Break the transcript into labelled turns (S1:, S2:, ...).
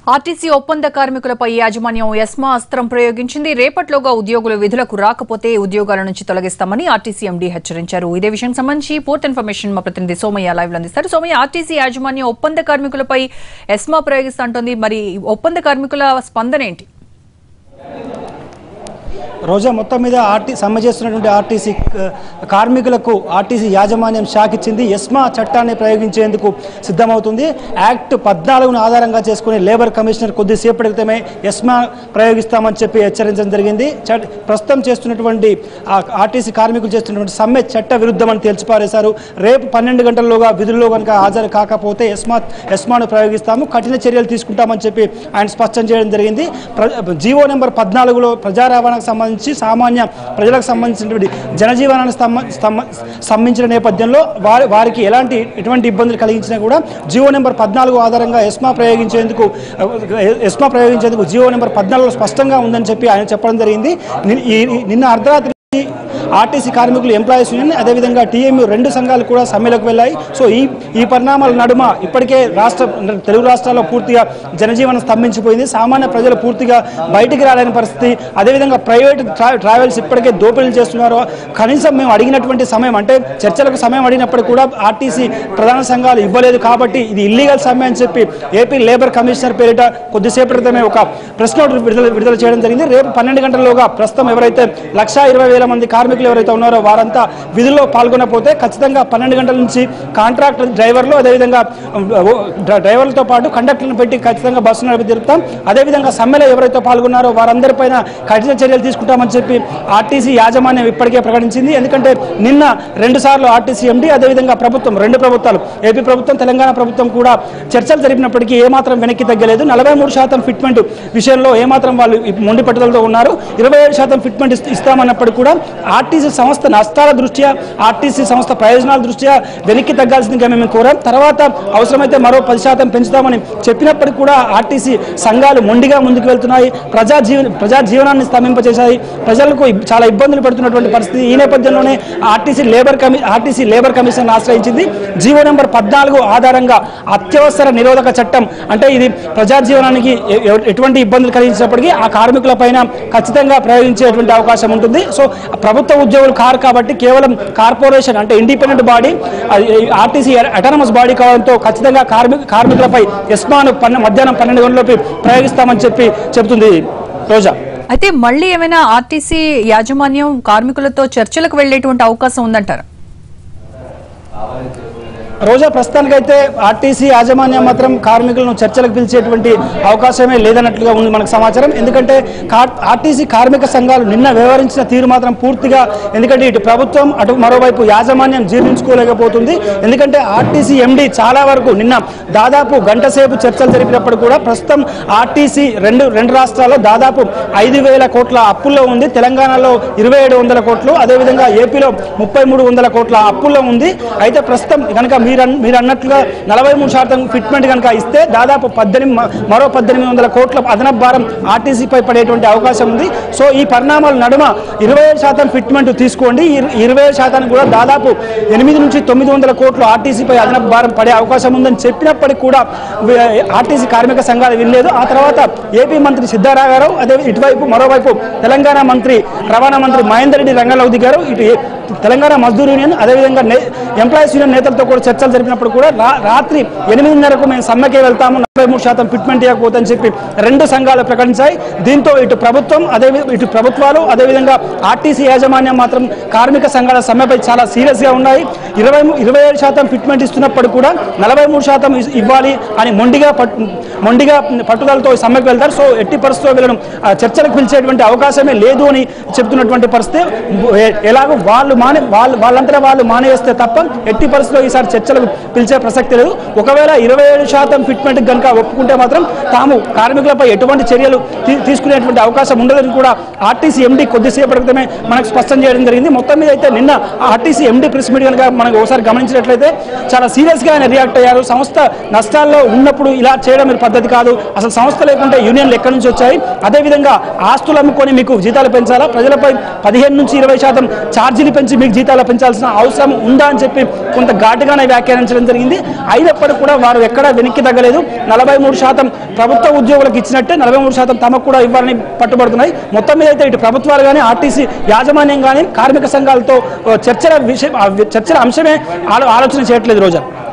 S1: RTC ఒప్పంద కార్మికులపై యాజమాన్యం ఎస్మా అస్త్రం ప్రయోగించింది రేపట్లోగా ఉద్యోగులు విధులకు రాకపోతే ఉద్యోగాల నుంచి తొలగిస్తామని ఆర్టీసీ ఎండీ హెచ్చరించారు ఇదే విషయానికి సంబంధించి పూర్తి ఇన్ఫర్మేషన్ మా ప్రతినిధి సోమయ్య లైవ్ లో అందిస్తారు సోమయ్య ఆర్టీసీ యాజమాన్యం ఒప్పంద కార్మికులపై ఎస్మా ప్రయోగిస్తుంటోంది మరి ఒప్పంద కార్మికుల స్పందన ఏంటి
S2: రోజా మొత్తం మీద ఆర్టీ సమ్మె చేస్తున్నటువంటి ఆర్టీసీ ఆ, కార్మికులకు ఆర్టీసీ యాజమాన్యం షాక్ ఇచ్చింది ఎస్మా చట్టాన్ని ప్రయోగించేందుకు సిద్ధమవుతుంది యాక్ట్ పద్నాలుగును ఆధారంగా చేసుకుని లేబర్ కమిషనర్ కొద్దిసేపటి క్రితమే ఎస్మా ప్రయోగిస్తామని చెప్పి హెచ్చరించడం జరిగింది చట్- ప్రస్తుతం చేస్తున్నటువంటి ఆ ఆర్టీసీ కార్మికులు చేస్తున్నటువంటి సమ్మె చట్ట విరుద్ధమని తేల్చిపారేశారు రేపు పన్నెండు గంటల్లోగా విధుల్లో కనుక హాజరు కాకపోతే ఎస్మా ఎస్మాను ప్రయోగిస్తాము కఠిన చర్యలు తీసుకుంటామని చెప్పి ఆయన స్పష్టం చేయడం జరిగింది ప్ర- జీవో నెంబర్ పద్నాలుగులో ప్రజా రవాణాకు సంబంధించి సామాన్య ప్రజలకు సంబంధించినటువంటి జనజీవనాన్ని స్తంభ స్తంభ స్తంభించిన నేపథ్యంలో వారి వారికి ఎలాంటి ఎటువంటి ఇబ్బందులు కలిగించినా కూడా జీవో నెంబర్ పద్నాలుగు ఆధారంగా ఎస్మా ప్రయోగించేందుకు ఎస్మా ప్రయోగించేందుకు జీవో నెంబర్ పద్నాలుగులో స్పష్టంగా ఉందని చెప్పి ఆయన చెప్పడం జరిగింది ని- ఈ- ఈ- నిన్న అర్ధరాత్రి ఆర్టీసీ కార్మికులు ఎంప్లాయీస్ యూనియన్ అదేవిధంగా టీఎంయూ రెండు సంఘాలు కూడా సమ్మెలకు వెళ్ళాయి సో ఈ ఈ పరిణామాల నడుమ ఇప్పటికే రాష్ట్ర తెలుగు రాష్ట్రాల్లో పూర్తిగా జనజీవనం స్తంభించిపోయింది సామాన్య ప్రజలు పూర్తిగా బయటికి రాలేని పరిస్థితి అదేవిధంగా ప్రైవేట్ ట్రా- ట్రావెల్స్ ఇప్పటికే దోపిడీలు చేస్తున్నారు కనీసం మేము అడిగినటువంటి సమయం అంటే చర్చలకు సమయం అడిగినప్పుడు కూడా ఆర్టీసీ ప్రధాన సంఘాలు ఇవ్వలేదు కాబట్టి ఇది ఇల్లీగల్ సమ్మె అని చెప్పి ఏపీ లేబర్ కమిషనర్ పేరిట కొద్దిసేపటి క్రితమే ఒక ప్రెస్ నోట్ విడుదల విడుదల చేయడం జరిగింది రేపు పన్నెండు గంటల్లోగా ప్రస్తుతం ఎవరైతే లక్షా ఇరవై వేల మంది కార్మికులు ఎవరైతే ఉన్నారో వారంతా విధుల్లో పాల్గొనకపోతే ఖచ్చితంగా పన్నెండు గంటల నుంచి కాంట్రాక్టర్ డ్రైవర్లు అదేవిధంగా ఓ, డ్ర- డ్రైవర్లతో పాటు కండక్టర్లను పెట్టి ఖచ్చితంగా బస్సు నడిపి జరుపుతాం అదేవిధంగా సమ్మెలో ఎవరైతే పాల్గొన్నారో వారందరిపైన కఠిన చర్యలు తీసుకుంటామని చెప్పి ఆర్టీసీ యాజమాన్యం ఇప్పటికే ప్రకటించింది ఎందుకంటే నిన్న రెండు సార్లు ఆర్టీసీ ఎండి అదేవిధంగా ప్రభుత్వం రెండు ప్రభుత్వాలు ఏపీ ప్రభుత్వం తెలంగాణ ప్రభుత్వం కూడా చర్చలు జరిపినప్పటికీ ఏమాత్రం వెనక్కి తగ్గలేదు నలభై మూడు శాతం ఫిట్మెంట్ విషయంలో ఏమాత్రం వాళ్ళు ఈ మొండి పట్టుదలతో ఉన్నారు ఇరవై ఏడు శాతం ఫిట్మెంట్ ఇస్- ఇస్తామన్నప్పుడు కూడా ఆర్టీసీ సంస్థ నష్టాల దృష్ట్యా ఆర్టీసీ సంస్థ ప్రయోజనాల దృష్ట్యా వెనక్కి తగ్గాల్సిందిగా మేము కోరాం తర్వాత అవసరమైతే మరో పది శాతం పెంచుతామని చెప్పినప్పటికీ కూడా ఆర్టీసీ సంఘాలు మొండిగా ముందుకు వెళ్తున్నాయి ప్రజా జీవన ప్రజా జీవనాన్ని స్తంభింపజేశాయి ప్రజలకు ఇబ్- చాలా ఇబ్బందులు పడుతున్నటువంటి పరిస్థితి ఈ నేపథ్యంలోనే ఆర్టీసీ లేబర్ కమి ఆర్టీసీ లేబర్ కమిషన్ ఆశ్రయించింది జీవో నెంబర్ పద్నాలుగు ఆధారంగా అత్యవసర నిరోధక చట్టం అంటే ఇది ప్రజా జీవనానికి ఎ- ఎ- ఎటువంటి ఇబ్బందులు కలిగించినప్పటికీ ఆ కార్మికుల పైన ఖచ్చితంగా ప్రయోగించేటువంటి అవకాశం ఉంటుంది సో ప్రభుత్వ ఉద్యోగులు కారు కాబట్టి కేవలం కార్పొరేషన్ అంటే independent body RTC autonomous body కావడంతో ఖచ్చితంగా కార్మిక కార్మికులపై ఎస్మాను పన్నె మధ్యాహ్నం పన్నెండు గంటలపై ప్రయోగిస్తామని చెప్పి చెబుతుంది రోజా
S1: అయితే మళ్ళీ ఏమైనా ఆర్టీసీ యాజమాన్యం కార్మికులతో చర్చలకు వెళ్లేటువంటి అవకాశం ఉందంటారా
S2: రోజా ప్రస్తుతానికైతే ఆర్టీసీ యాజమాన్యం మాత్రం కార్మికులను చర్చలకు పిలిచేటువంటి అవకాశమే లేదన్నట్లుగా ఉంది మనకు సమాచారం ఎందుకంటే కా- ఆర్టీసీ కార్మిక సంఘాలు నిన్న వ్యవహరించిన తీరు మాత్రం పూర్తిగా ఎందుకంటే ఇటు ప్రభుత్వం అటు మరోవైపు యాజమాన్యం జీర్ణించుకోలేకపోతుంది ఎందుకంటే ఆర్టీసీ ఎండి చాలా వరకు నిన్న దాదాపు గంట సేపు చర్చలు జరిపినప్పుడు కూడా ప్రస్తుతం ఆర్టీసీ రెండు రెండు రాష్ట్రాల్లో దాదాపు ఐదు వేల కోట్ల అప్పుల్లో ఉంది తెలంగాణలో ఇరవై ఏడు వందల కోట్లు అదేవిధంగా ఏపీలో ముప్పై మూడు వందల కోట్ల అప్పుల్లో ఉంది అయితే ప్రస్తుతం కనుక మీరు అన్- మీరు అన్నట్లుగా నలభై మూడు శాతం ఫిట్మెంట్ కనుక ఇస్తే దాదాపు పద్దెనిమిది మ- మరో పద్దెనిమిది వందల కోట్ల అదనపు భారం ఆర్టీసీపై పడేటువంటి అవకాశం ఉంది సో ఈ పరిణామాల నడుమ ఇరవై ఏడు శాతం ఫిట్మెంట్ తీసుకోండి ఈ ఇరవై ఏడు శాతానికి కూడా దాదాపు ఎనిమిది నుంచి తొమ్మిది వందల కోట్లు ఆర్టీసీపై అదనపు భారం పడే అవకాశం ఉందని చెప్పినప్పటికీ కూడా వి- ఆర్టీసీ కార్మిక సంఘాలు వినలేదు ఆ తర్వాత ఏపీ మంత్రి సిద్ధారామారావు అదే ఇటువైపు మరోవైపు తెలంగాణ మంత్రి రవాణా మంత్రి మహేందర్ రెడ్డి రంగంలోకి దిగారు ఇటు ఏ- తెలంగాణ మజ్దూర్ యూనియన్ అదేవిధంగా నే- ఎంప్లాయీస్ యూనియన్ నేతలతో కూడా చర్చలు జరిపినప్పుడు కూడా రా- రాత్రి ఎనిమిదిన్నరకు మేము సమ్మెకే వెళ్తాము నలభై మూడు శాతం ఫిట్మెంట్ ఇవ్వకపోతే చెప్పి రెండు సంఘాలు ప్రకటించాయి దీంతో ఇటు ప్రభుత్వం అదే ఇటు ప్రభుత్వాలు అదేవిధంగా ఆర్టీసీ యాజమాన్యం మాత్రం కార్మిక సంఘాల సమ్మెపై చాలా సీరియస్ గా ఉన్నాయి ఇరవై ఇరవై ఏడు శాతం ఫిట్మెంట్ ఇస్తున్నప్పుడు కూడా నలభై మూడు శాతం ఇస్- ఇవ్వాలి అని మొండిగా పట్టు మొండిగా పట్టుదలతో ఈ సమ్మెకు వెళ్తారు సో ఎట్టి పరిస్థితుల్లో వీళ్ళను ఆ, చర్చలకు పిలిచేటువంటి అవకాశమే లేదు అని చెప్తున్నటువంటి పరిస్థితి ఎ- ఎలాగో వాళ్ళు మానే వాళ్ళు వాళ్ళంతా వాళ్ళు మానేస్తే తప్ప ఎట్టి పరిస్థితుల్లో ఈసారి చర్చలకు పిలిచే ప్రసక్తి లేదు ఒకవేళ ఇరవై ఏడు శాతం ఫిట్మెంట్ కనుక ఒప్పుకుంటే మాత్రం తాము కార్మికులపై ఎటువంటి చర్యలు తీ- తీసుకునేటువంటి అవకాశం ఉండదని కూడా ఆర్టీసీ ఎండి కొద్దిసేపటి క్రితమే మనకు స్పష్టం చేయడం జరిగింది మొత్తం మీద అయితే నిన్న ఆర్టీసీ ఎండి ప్రెస్ మీట్ కనుక మనకు ఒకసారి గమనించినట్లయితే చాలా సీరియస్ గా ఆయన రియాక్ట్ అయ్యారు సంస్థ నష్టాల్లో ఉన్నప్పుడు ఇలా చేయడం మీరు పద్ధతి కాదు అసలు సంస్థ లేకుంటే యూనియన్లు ఎక్కడి నుంచి వచ్చాయి అదేవిధంగా ఆస్తులు అమ్ముకొని మీకు జీతాలు పెంచాలా ప్రజలపై పదిహేను నుంచి ఇరవై శాతం ఛార్జీలు పెంచి మీకు జీతాలు పెంచాల్సిన అవసరం ఉందా అని చెప్పి కొంత ఘాటుగానే వ్యాఖ్యానించడం జరిగింది అయినప్పటికీ కూడా వారు ఎక్కడా వెనక్కి తగ్గలేదు నలభై నలభై మూడు శాతం ప్రభుత్వ ఉద్యోగులకు ఇచ్చినట్టే నలభై మూడు శాతం తమకు కూడా ఇవ్వాలని పట్టుబడుతున్నాయి మొత్తం మీద అయితే ఇటు ప్రభుత్వాలు కానీ ఆర్టీసీ యాజమాన్యం కానీ కార్మిక సంఘాలతో ఆ, చర్చల విషయం ఆ, చర్చల అంశమే ఆలో- ఆలోచన చేయట్లేదు రోజా